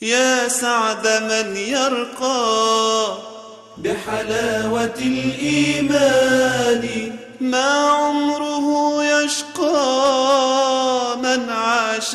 يا سعد من يرقى بحلاوة الإيمان ما عمره يشقى من عاش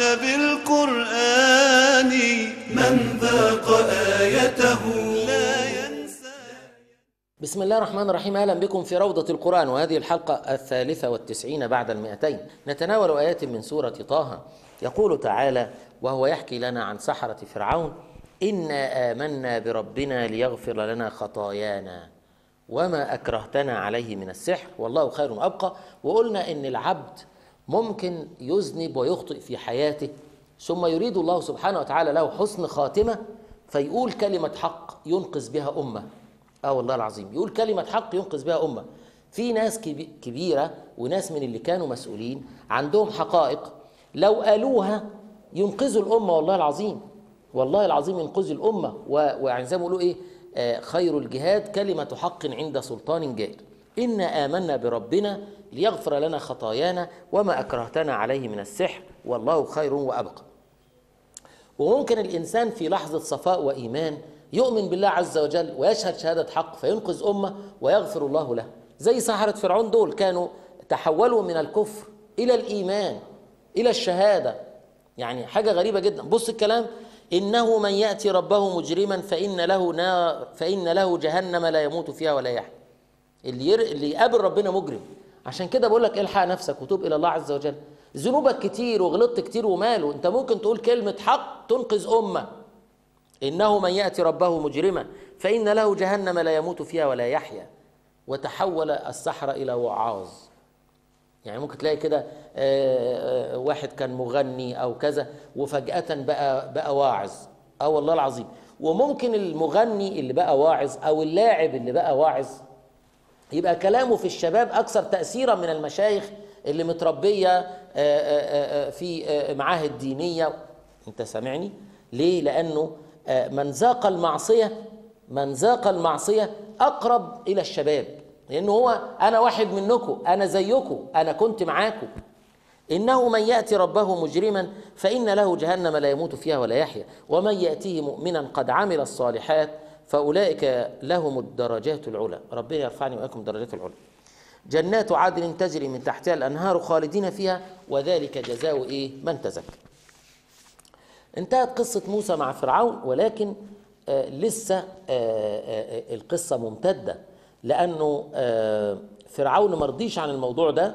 بالقرآن من ذاق آيته لا ينسى بسم الله الرحمن الرحيم أهلا بكم في روضة القرآن وهذه الحلقة الثالثة والتسعين بعد المئتين نتناول آيات من سورة طه يقول تعالى وهو يحكي لنا عن سحرة فرعون إنا آمنا بربنا ليغفر لنا خطايانا وما أكرهتنا عليه من السحر والله خير وأبقى وقلنا إن العبد ممكن يذنب ويخطئ في حياته ثم يريد الله سبحانه وتعالى له حسن خاتمة فيقول كلمة حق ينقذ بها أمة اه والله العظيم يقول كلمة حق ينقذ بها أمة في ناس كبي- كبيرة وناس من اللي كانوا مسؤولين عندهم حقائق لو قالوها ينقذوا الأمة والله العظيم والله العظيم ينقذوا الأمة و- ويعني زي ما بيقولوا إيه آه، خير الجهاد كلمة حق عند سلطان جائر إنا آمنا بربنا ليغفر لنا خطايانا وما أكرهتنا عليه من السحر والله خير وأبقى وممكن الإنسان في لحظة صفاء وإيمان يؤمن بالله عز وجل ويشهد شهادة حق فينقذ أمة ويغفر الله له زي سحرة فرعون دول كانوا تحولوا من الكفر إلى الإيمان إلى الشهادة يعني حاجة غريبة جدا بص الكلام إنه من يأتي ربه مجرما فإن له نار فإن له جهنم لا يموت فيها ولا يحيا اللي ير... اللي يقابل ربنا مجرم عشان كده بقول لك الحق نفسك وتوب الى الله عز وجل ذنوبك كتير وغلطت كتير وماله انت ممكن تقول كلمه حق تنقذ امه انه من ياتي ربه مجرما فان له جهنم لا يموت فيها ولا يحيا وتحول السحره الى وعاظ يعني ممكن تلاقي كده آه، آه، واحد كان مغني او كذا وفجاه بقى بقى واعظ اه والله العظيم وممكن المغني اللي بقى واعظ او اللاعب اللي بقى واعظ يبقى كلامه في الشباب اكثر تاثيرا من المشايخ اللي متربيه آه، آه، آه، في آه، معاهد دينيه انت سامعني ليه لانه آه، من ذاق المعصيه من ذاق المعصيه اقرب الى الشباب لانه هو انا واحد منكم انا زيكم انا كنت معاكم إنه من يأتي ربه مجرما فإن له جهنم لا يموت فيها ولا يحيا ومن يأتيه مؤمنا قد عمل الصالحات فأولئك لهم الدرجات العلى ربنا يرفعني وإياكم درجات العلى جنات عدن تجري من تحتها الأنهار خالدين فيها وذلك جزاء إيه من تزكى انتهت قصة موسى مع فرعون ولكن آه لسه آه آه آه، القصة ممتدة لأنه آه فرعون مرضيش عن الموضوع ده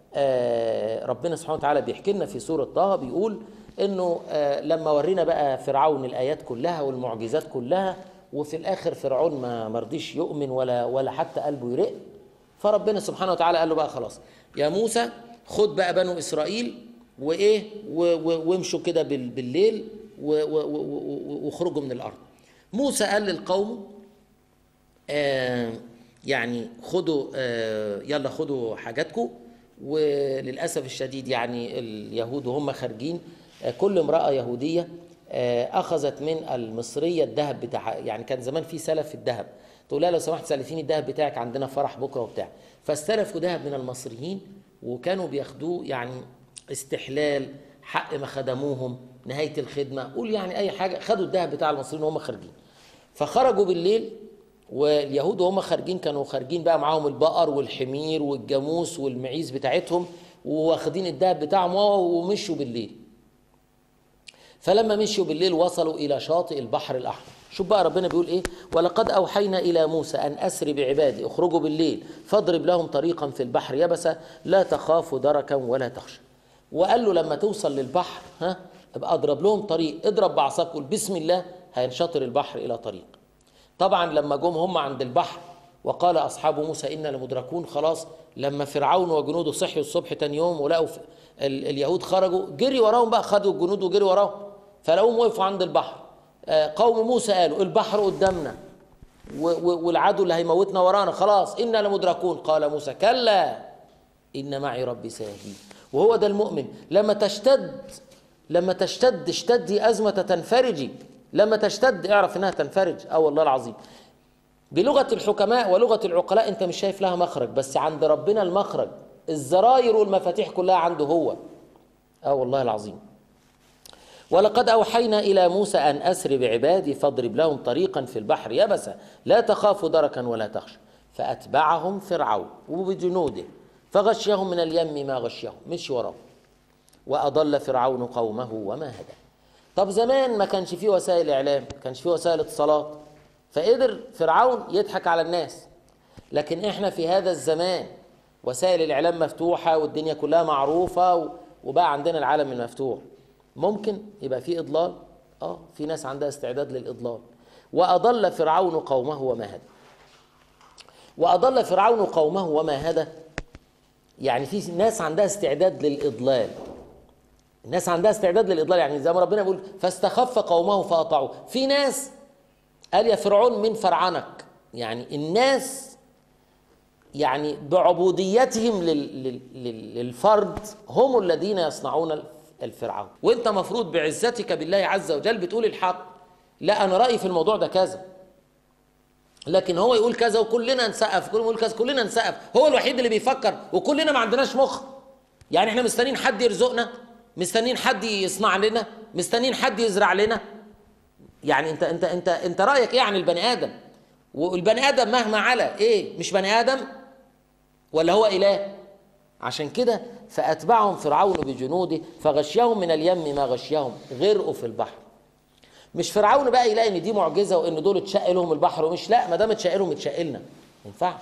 آه ربنا سبحانه وتعالى بيحكي لنا في سورة طه بيقول إنه آه لما ورينا بقى فرعون الآيات كلها والمعجزات كلها وفي الآخر فرعون ما مرضيش يؤمن ولا ولا حتى قلبه يرق فربنا سبحانه وتعالى قال له بقى خلاص يا موسى خد بقى بنو اسرائيل وايه و- و- وامشوا كده بال- بالليل و- و- و- و- واخرجوا من الارض موسى قال للقوم آه يعني خدوا آه يلا خدوا حاجاتكم وللاسف الشديد يعني اليهود وهم خارجين آه كل امراه يهوديه آه اخذت من المصريه الذهب بتاعها يعني كان زمان في سلف في الذهب تقول لها لو سمحت سلفيني الذهب بتاعك عندنا فرح بكره وبتاع فاستلفوا ذهب من المصريين وكانوا بياخدوه يعني استحلال حق ما خدموهم نهايه الخدمه قول يعني اي حاجه خدوا الذهب بتاع المصريين وهم خارجين فخرجوا بالليل واليهود وهم خارجين كانوا خارجين بقى معاهم البقر والحمير والجاموس والمعيز بتاعتهم واخدين الدهب بتاعهم ومشوا بالليل فلما مشوا بالليل وصلوا الى شاطئ البحر الاحمر شوف بقى ربنا بيقول ايه ولقد اوحينا الى موسى ان اسر بعبادي اخرجوا بالليل فاضرب لهم طريقا في البحر يبسا لا تخافوا دركا ولا تخشى وقال له لما توصل للبحر ها ابقى اضرب لهم طريق اضرب بعصاك قول بسم الله هينشطر البحر الى طريق طبعا لما جم هم عند البحر وقال اصحاب موسى انا لمدركون خلاص لما فرعون وجنوده صحيوا الصبح تاني يوم ولقوا ف- ال- اليهود خرجوا جري وراهم بقى خدوا الجنود وجري وراهم فلقوهم وقفوا عند البحر آه، قوم موسى قالوا البحر قدامنا و- و- والعدو اللي هيموتنا ورانا خلاص انا لمدركون قال موسى كلا ان معي ربي سيهدين وهو ده المؤمن لما تشتد لما تشتد اشتدي ازمه تنفرجي لما تشتد اعرف انها تنفرج اه والله العظيم بلغه الحكماء ولغه العقلاء انت مش شايف لها مخرج بس عند ربنا المخرج الزراير والمفاتيح كلها عنده هو اه والله العظيم ولقد أوحينا إلى موسى أن أسر بعبادي فاضرب لهم طريقا في البحر يبسا لا تخاف دركا ولا تخشى فأتبعهم فرعون وبجنوده فغشيهم من اليم ما غشيهم مشي وراهم وأضل فرعون قومه وما هدى طب زمان ما كانش فيه وسائل إعلام ما كانش فيه وسائل اتصالات فقدر فرعون يضحك على الناس لكن احنا في هذا الزمان وسائل الإعلام مفتوحة والدنيا كلها معروفة و- وبقى عندنا العالم المفتوح ممكن يبقى في إضلال اه في ناس عندها استعداد للإضلال وأضل فرعون قومه وما هدى وأضل فرعون قومه وما هدى يعني في ناس عندها استعداد للإضلال الناس عندها استعداد للإضلال يعني زي ما ربنا بيقول فاستخف قومه فأطاعوه في ناس قال يا فرعون من فرعنك يعني الناس يعني بعبوديتهم لل- لل- لل- للفرد هم الذين يصنعون الفرعون وانت مفروض بعزتك بالله عز وجل بتقول الحق لا انا رايي في الموضوع ده كذا لكن هو يقول كذا وكلنا نسقف كلنا يقول كذا كلنا نسقف هو الوحيد اللي بيفكر وكلنا ما عندناش مخ يعني احنا مستنيين حد يرزقنا مستنيين حد يصنع لنا مستنيين حد يزرع لنا يعني انت انت انت انت رايك ايه عن البني ادم والبني ادم مهما علا ايه مش بني ادم ولا هو اله عشان كده فاتبعهم فرعون بجنوده فغشيهم من اليم ما غشيهم غرقوا في البحر مش فرعون بقى يلاقي ان دي معجزه وان دول اتشق لهم البحر ومش لا ما دام اتشق لهم اتشق لنا ما ينفعش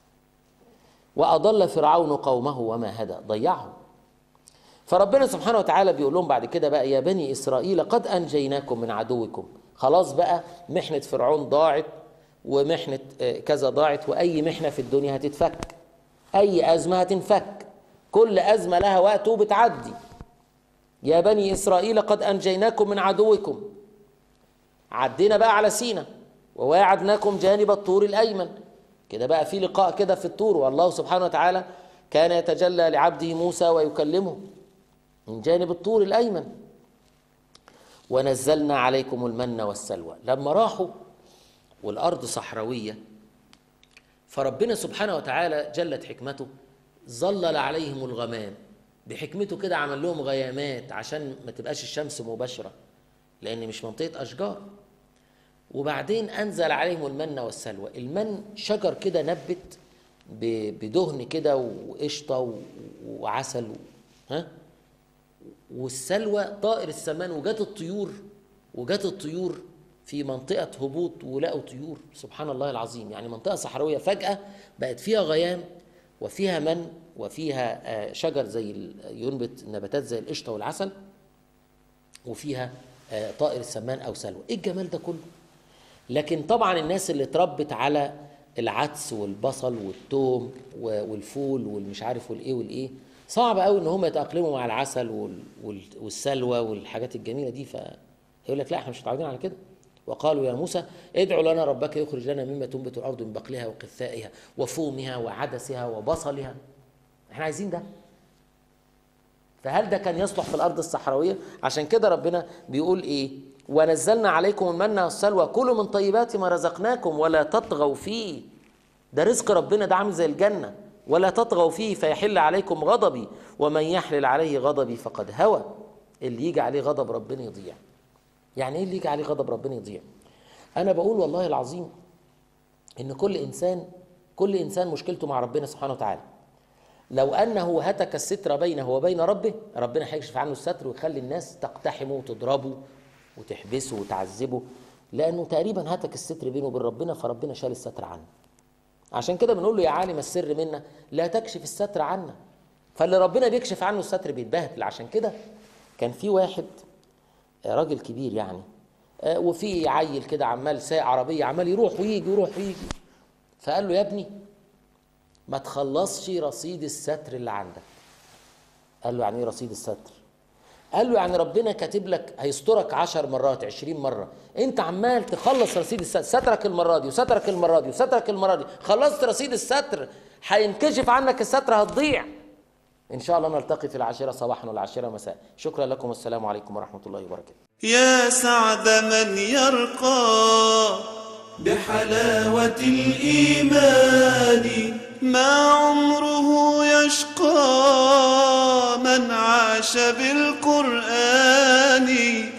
واضل فرعون قومه وما هدى ضيعهم فربنا سبحانه وتعالى بيقول لهم بعد كده بقى يا بني اسرائيل قد انجيناكم من عدوكم خلاص بقى محنه فرعون ضاعت ومحنه آه، كذا ضاعت واي محنه في الدنيا هتتفك اي ازمه هتنفك كل ازمه لها وقت وبتعدي يا بني اسرائيل قد انجيناكم من عدوكم عدينا بقى على سينا وواعدناكم جانب الطور الايمن كده بقى في لقاء كده في الطور والله سبحانه وتعالى كان يتجلى لعبده موسى ويكلمه من جانب الطور الايمن ونزلنا عليكم المن والسلوى لما راحوا والارض صحراويه فربنا سبحانه وتعالى جلت حكمته ظلل عليهم الغمام بحكمته كده عمل لهم غيامات عشان ما تبقاش الشمس مباشره لان مش منطقه اشجار وبعدين انزل عليهم المن والسلوى المن شجر كده نبت ب- بدهن كده وقشطه و- وعسل ها والسلوى طائر السمان وجات الطيور وجات الطيور في منطقة هبوط ولقوا طيور سبحان الله العظيم يعني منطقة صحراوية فجأة بقت فيها غيام وفيها من وفيها آه، شجر زي ال- ينبت نباتات زي القشطة والعسل وفيها آه، طائر السمان أو سلوى إيه الجمال ده كله لكن طبعا الناس اللي اتربت على العدس والبصل والثوم و- والفول والمش عارف والايه والايه صعب قوي ان هم يتاقلموا مع العسل وال- وال- والسلوى والحاجات الجميله دي فيقول لك لا احنا مش متعودين على كده وقالوا يا موسى ادع لنا ربك يخرج لنا مما تنبت الارض من بقلها وقثائها وفومها وعدسها وبصلها احنا عايزين ده فهل ده كان يصلح في الارض الصحراويه عشان كده ربنا بيقول ايه ونزلنا عليكم المن والسلوى كلوا من طيبات ما رزقناكم ولا تطغوا فيه ده رزق ربنا ده عامل زي الجنه ولا تطغوا فيه فيحل عليكم غضبي ومن يحلل عليه غضبي فقد هوى اللي يجي عليه غضب ربنا يضيع يعني ايه اللي يجي عليه غضب ربنا يضيع انا بقول والله العظيم ان كل انسان كل انسان مشكلته مع ربنا سبحانه وتعالى لو انه هتك الستر بينه وبين ربه ربنا هيكشف عنه الستر ويخلي الناس تقتحمه وتضربه وتحبسه وتعذبه لانه تقريبا هتك الستر بينه وبين ربنا فربنا شال الستر عنه عشان كده بنقول له يا عالم السر منا لا تكشف الستر عنا فاللي ربنا بيكشف عنه الستر بيتبهدل عشان كده كان في واحد آه، راجل كبير يعني آه، وفي عيل كده عمال سايق عربيه عمال يروح ويجي يروح ويجي فقال له يا ابني ما تخلصش رصيد الستر اللي عندك قال له يعني ايه رصيد الستر قال له يعني ربنا كاتب لك هيسترك عشر مرات عشرين مرة انت عمال تخلص رصيد الستر سترك المرة دي وسترك المرة دي وسترك المرة دي خلصت رصيد الستر هينكشف عنك الستر هتضيع ان شاء الله نلتقي في العاشرة صباحا والعاشرة مساء شكرا لكم والسلام عليكم ورحمة الله وبركاته يا سعد من يرقى بحلاوة الإيمان ما عمره يشقى من عاش بالقرآن